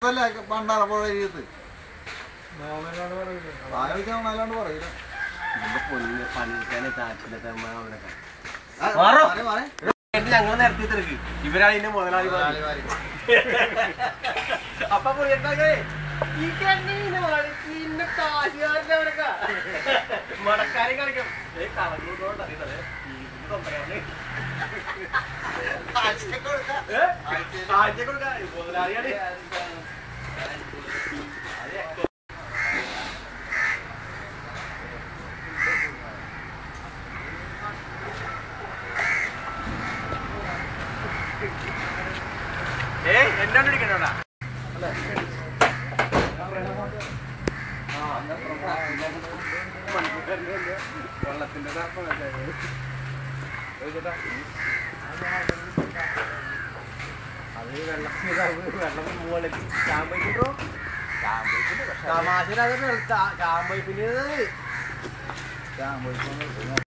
അല്ല പണ്ടാറ പുഴ എഴുത്ത് ആലോചിക്കാൻ നല്ലോണ്ട് പറയില്ല ഇതിന്റെ പൊന്ന് പണിയെടുക്കാനെ താല്പര്യത്തെ അവിടെയൊക്കെ ആ, മാറോ. മാറി, മാറി. ഞങ്ങൾ നിരത്തി തിരക്ക് ഇവരാണ് ഇതിന്റെ മുതലാളി മാറി, മാറി. അപ്പൊ പുള്ളിയൊക്കെ ഈ കണ്ണീനെ പിന്നെ കാശുകാരൻ്റെ അവരൊക്കെ മടക്കാരെ കളിക്കും ഏ കളഞ്ഞോണ്ട് അറിയുന്നത് ഇതിന് തൊണ്ടയാണ് ആഴ്ചയ്ക്ക് കൊടുക്കാം. ഏ ആഴ്ച കൊടുക്കാം മുതലാളിയാണ് അതെ ഏയ് എന്നോട് ഇരിക്കണോടാ വെള്ളത്തിന്റെ അത് വെള്ളം വെള്ളം പോലെ ചാമ്പയിട്ടോ തമാശ ചാമ്പയിപ്പിന് ഞാൻ പോയി